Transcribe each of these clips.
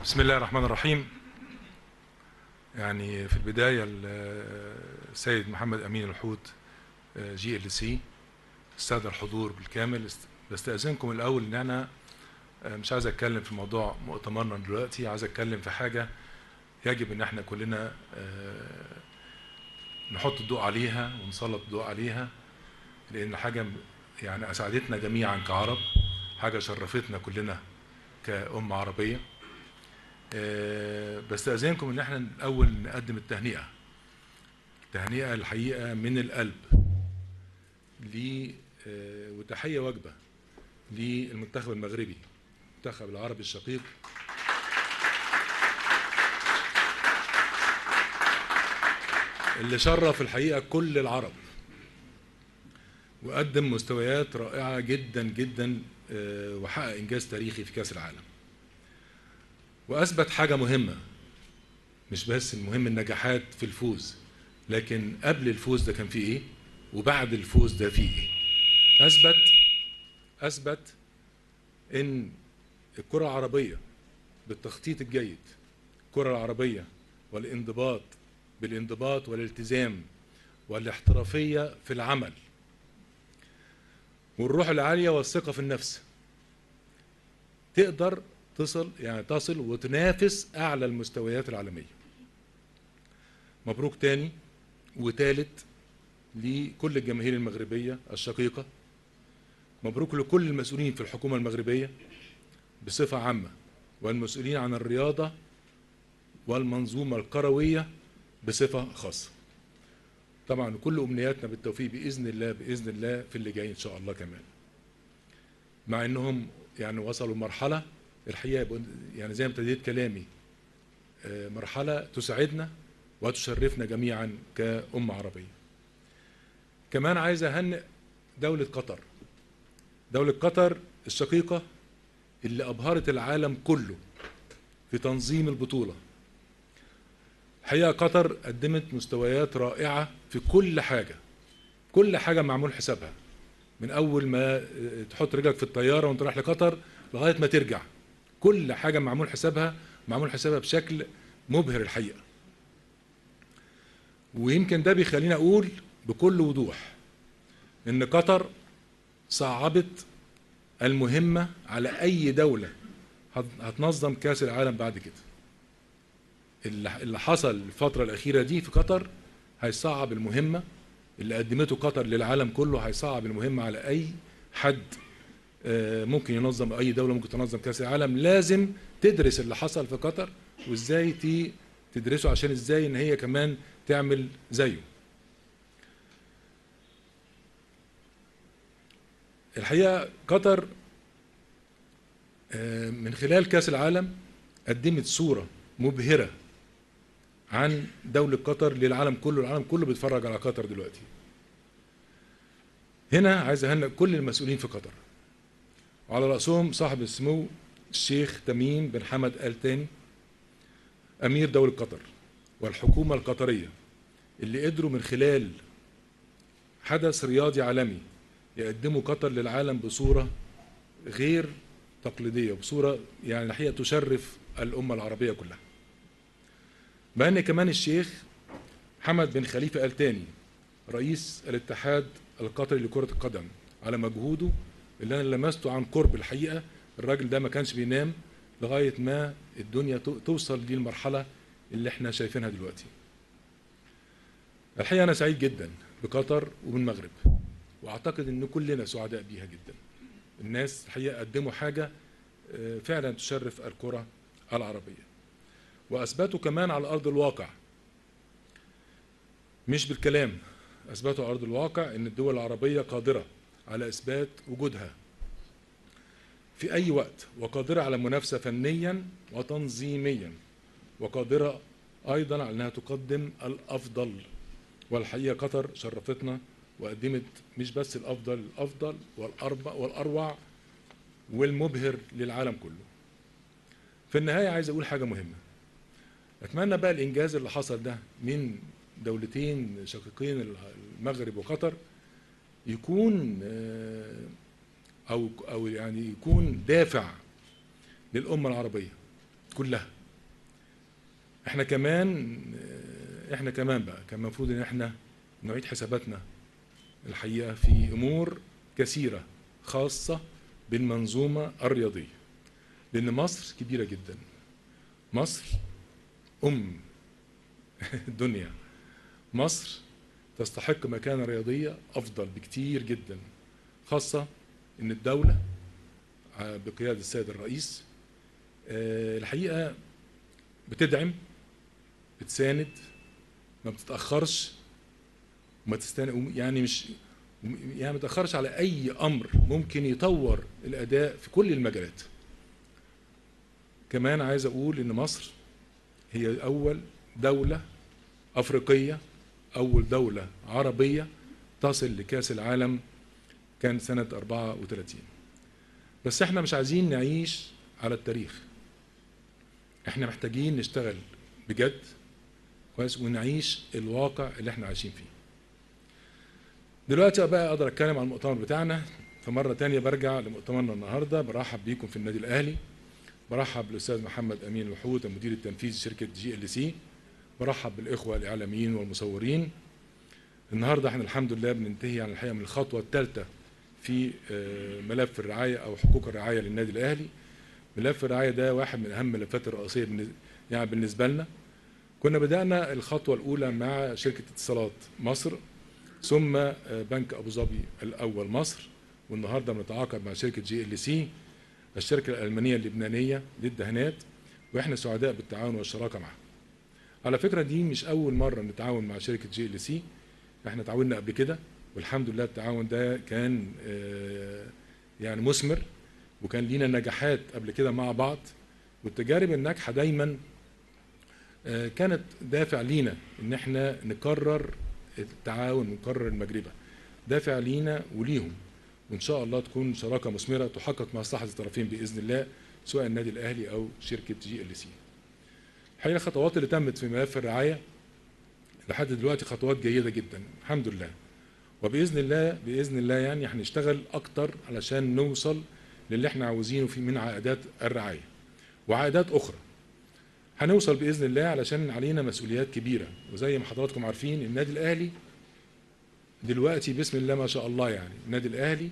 بسم الله الرحمن الرحيم يعني في البداية السيد محمد أمين الحوت جي ال سي السادة الحضور بالكامل بستأذنكم الأول إن أنا مش عايز أتكلم في موضوع مؤتمرنا دلوقتي عايز أتكلم في حاجة يجب إن احنا كلنا نحط الضوء عليها ونسلط الضوء عليها لأن حاجة يعني أسعدتنا جميعا كعرب حاجة شرفتنا كلنا كأمة عربية بستأذنكم ان احنا الاول نقدم التهنئة تهنئة الحقيقة من القلب ل وتحية واجبة للمنتخب المغربي المنتخب العربي الشقيق اللي شرف الحقيقة كل العرب وقدم مستويات رائعة جدا جدا وحقق إنجاز تاريخي في كأس العالم واثبت حاجه مهمه مش بس المهم النجاحات في الفوز لكن قبل الفوز ده كان فيه ايه وبعد الفوز ده فيه ايه اثبت اثبت ان الكره العربيه بالتخطيط الجيد الكره العربيه والانضباط بالانضباط والالتزام والاحترافيه في العمل والروح العاليه والثقه في النفس تقدر تصل يعني تصل وتنافس اعلى المستويات العالميه مبروك تاني وتالت لكل الجماهير المغربيه الشقيقه مبروك لكل المسؤولين في الحكومه المغربيه بصفه عامه والمسؤولين عن الرياضه والمنظومه الكرويه بصفه خاصه طبعا كل امنياتنا بالتوفيق باذن الله باذن الله في اللي جاي ان شاء الله كمان مع انهم يعني وصلوا مرحله الحقيقه يعني زي ما ابتديت كلامي مرحله تسعدنا وتشرفنا جميعا كأمة عربية. كمان عايز اهنئ دولة قطر. دولة قطر الشقيقة اللي أبهرت العالم كله في تنظيم البطولة. الحقيقة قطر قدمت مستويات رائعة في كل حاجة. كل حاجة معمول حسابها. من أول ما تحط رجلك في الطيارة وأنت رايح لقطر لغاية ما ترجع. كل حاجة معمول حسابها معمول حسابها بشكل مبهر الحقيقة ويمكن ده بيخلينا أقول بكل وضوح إن قطر صعبت المهمة على أي دولة هتنظم كأس العالم بعد كده اللي حصل الفترة الأخيرة دي في قطر هيصعب المهمة اللي قدمته قطر للعالم كله هيصعب المهمة على أي حد ممكن ينظم اي دوله ممكن تنظم كاس العالم لازم تدرس اللي حصل في قطر وازاي تي تدرسه عشان ازاي ان هي كمان تعمل زيه الحقيقه قطر من خلال كاس العالم قدمت صوره مبهره عن دوله قطر للعالم كله العالم كله بيتفرج على قطر دلوقتي هنا عايز اهنئ كل المسؤولين في قطر وعلى رأسهم صاحب السمو الشيخ تميم بن حمد آل تاني أمير دولة قطر والحكومة القطرية اللي قدروا من خلال حدث رياضي عالمي يقدموا قطر للعالم بصورة غير تقليدية بصورة يعني الحقيقة تشرف الأمة العربية كلها مع أن كمان الشيخ حمد بن خليفة آل تاني رئيس الاتحاد القطري لكرة القدم على مجهوده اللي انا لمسته عن قرب الحقيقه الراجل ده ما كانش بينام لغايه ما الدنيا توصل للمرحله اللي احنا شايفينها دلوقتي. الحقيقه انا سعيد جدا بقطر وبالمغرب واعتقد ان كلنا سعداء بيها جدا. الناس الحقيقه قدموا حاجه فعلا تشرف الكره العربيه. واثبتوا كمان على ارض الواقع مش بالكلام اثبتوا على ارض الواقع ان الدول العربيه قادره على اثبات وجودها في اي وقت وقادره على المنافسه فنيا وتنظيميا وقادره ايضا على انها تقدم الافضل والحقيقه قطر شرفتنا وقدمت مش بس الافضل الافضل والاربع والاروع والمبهر للعالم كله في النهايه عايز اقول حاجه مهمه اتمنى بقى الانجاز اللي حصل ده من دولتين شقيقين المغرب وقطر يكون او او يعني يكون دافع للامه العربيه كلها احنا كمان احنا كمان بقى كان المفروض ان احنا نعيد حساباتنا الحقيقه في امور كثيره خاصه بالمنظومه الرياضيه لان مصر كبيره جدا مصر ام الدنيا مصر تستحق مكانه رياضيه افضل بكتير جدا خاصه ان الدوله بقياده السيد الرئيس الحقيقه بتدعم بتساند ما بتتاخرش وما تستن يعني مش يعني ما تتاخرش على اي امر ممكن يطور الاداء في كل المجالات كمان عايز اقول ان مصر هي اول دوله افريقيه اول دوله عربيه تصل لكاس العالم كان سنه 34 بس احنا مش عايزين نعيش على التاريخ احنا محتاجين نشتغل بجد كويس ونعيش الواقع اللي احنا عايشين فيه دلوقتي بقى اقدر اتكلم عن المؤتمر بتاعنا فمره تانية برجع لمؤتمرنا النهارده برحب بيكم في النادي الاهلي برحب بالاستاذ محمد امين الوحود المدير التنفيذي لشركه جي ال سي برحب بالاخوه الاعلاميين والمصورين النهارده احنا الحمد لله بننتهي عن الحقيقه من الخطوه الثالثه في ملف الرعايه او حقوق الرعايه للنادي الاهلي ملف الرعايه ده واحد من اهم الملفات الرئيسيه يعني بالنسبه لنا كنا بدانا الخطوه الاولى مع شركه اتصالات مصر ثم بنك ابو ظبي الاول مصر والنهارده بنتعاقد مع شركه جي ال سي الشركه الالمانيه اللبنانيه للدهانات واحنا سعداء بالتعاون والشراكه معها. على فكره دي مش اول مره نتعاون مع شركه جي ال سي احنا تعاوننا قبل كده والحمد لله التعاون ده كان يعني مثمر وكان لينا نجاحات قبل كده مع بعض والتجارب الناجحه دايما كانت دافع لينا ان احنا نكرر التعاون ونكرر المجربه دافع لينا وليهم وان شاء الله تكون شراكه مثمره تحقق مصلحه الطرفين باذن الله سواء النادي الاهلي او شركه جي ال سي. الحقيقه الخطوات اللي تمت في ملف الرعايه لحد دلوقتي خطوات جيده جدا الحمد لله وباذن الله باذن الله يعني هنشتغل اكتر علشان نوصل للي احنا عاوزينه في من عائدات الرعايه وعائدات اخرى هنوصل باذن الله علشان علينا مسؤوليات كبيره وزي ما حضراتكم عارفين النادي الاهلي دلوقتي بسم الله ما شاء الله يعني النادي الاهلي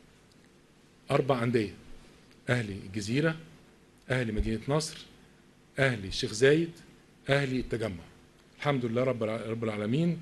اربع انديه اهلي الجزيره اهلي مدينه نصر اهلي الشيخ زايد اهلي التجمع الحمد لله رب رب العالمين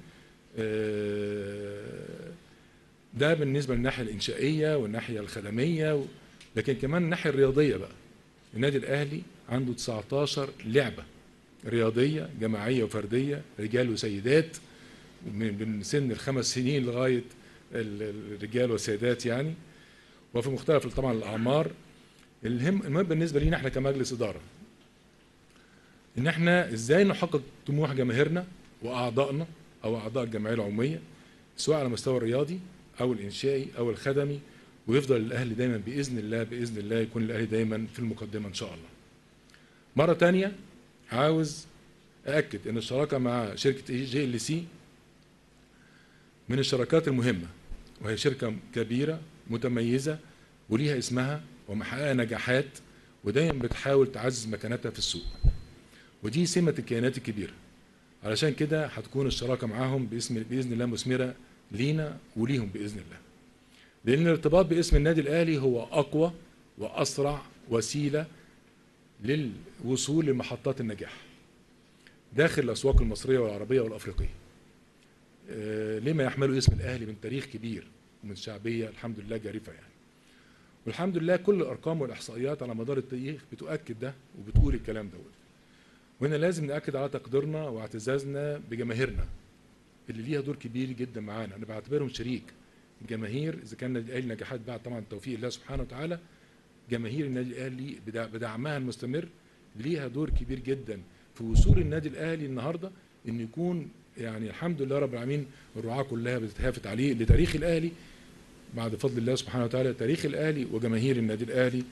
ده بالنسبه للناحيه الانشائيه والناحيه الخدميه لكن كمان الناحيه الرياضيه بقى النادي الاهلي عنده 19 لعبه رياضيه جماعيه وفرديه رجال وسيدات من سن الخمس سنين لغايه الرجال والسيدات يعني وفي مختلف طبعا الاعمار المهم المهم بالنسبه لينا احنا كمجلس اداره ان احنا ازاي نحقق طموح جماهيرنا واعضائنا او اعضاء الجمعيه العموميه سواء على المستوى الرياضي او الانشائي او الخدمي ويفضل الاهلي دايما باذن الله باذن الله يكون الاهلي دايما في المقدمه ان شاء الله. مره تانية عاوز ااكد ان الشراكه مع شركه جي ال سي من الشراكات المهمه وهي شركه كبيره متميزه وليها اسمها ومحققه نجاحات ودايما بتحاول تعزز مكانتها في السوق. ودي سمه الكيانات الكبيره. علشان كده هتكون الشراكه معاهم باسم باذن الله مثمره لينا وليهم باذن الله. لان الارتباط باسم النادي الاهلي هو اقوى واسرع وسيله للوصول لمحطات النجاح داخل الاسواق المصريه والعربيه والافريقيه. آه لما يحمل اسم الاهلي من تاريخ كبير ومن شعبيه الحمد لله جارفه يعني. والحمد لله كل الارقام والاحصائيات على مدار التاريخ بتؤكد ده وبتقول الكلام دوت. وهنا لازم ناكد على تقديرنا واعتزازنا بجماهيرنا اللي ليها دور كبير جدا معانا انا بعتبرهم شريك الجماهير اذا كان النادي الاهلي نجاحات بعد طبعا توفيق الله سبحانه وتعالى جماهير النادي الاهلي بدعمها المستمر ليها دور كبير جدا في وصول النادي الاهلي النهارده ان يكون يعني الحمد لله رب العالمين الرعاه كلها بتتهافت عليه لتاريخ الاهلي بعد فضل الله سبحانه وتعالى تاريخ الاهلي وجماهير النادي الاهلي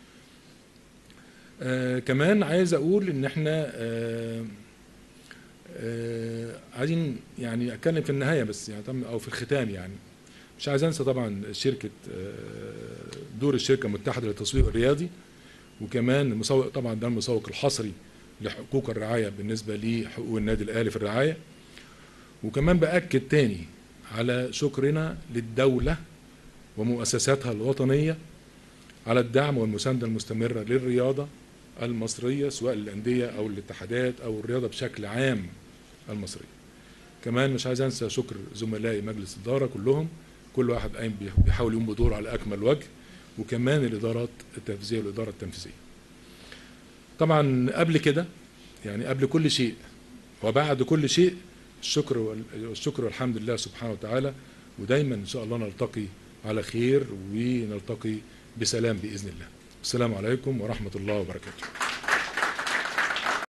آه كمان عايز اقول ان احنا آه آه عايزين يعني اتكلم في النهايه بس يعني او في الختام يعني مش عايز انسى طبعا شركه آه دور الشركه المتحده للتسويق الرياضي وكمان المسوق طبعا ده المسوق الحصري لحقوق الرعاية بالنسبة لحقوق النادي الأهلي في الرعاية وكمان بأكد تاني على شكرنا للدولة ومؤسساتها الوطنية على الدعم والمساندة المستمرة للرياضة المصرية سواء الأندية أو الاتحادات أو الرياضة بشكل عام المصرية كمان مش عايز أنسى شكر زملائي مجلس الإدارة كلهم كل واحد قايم بيحاول يقوم بدوره على أكمل وجه وكمان الإدارات التنفيذية والإدارة التنفيذية طبعا قبل كده يعني قبل كل شيء وبعد كل شيء الشكر والشكر والحمد لله سبحانه وتعالى ودايما ان شاء الله نلتقي على خير ونلتقي بسلام باذن الله. السلام عليكم ورحمه الله وبركاته.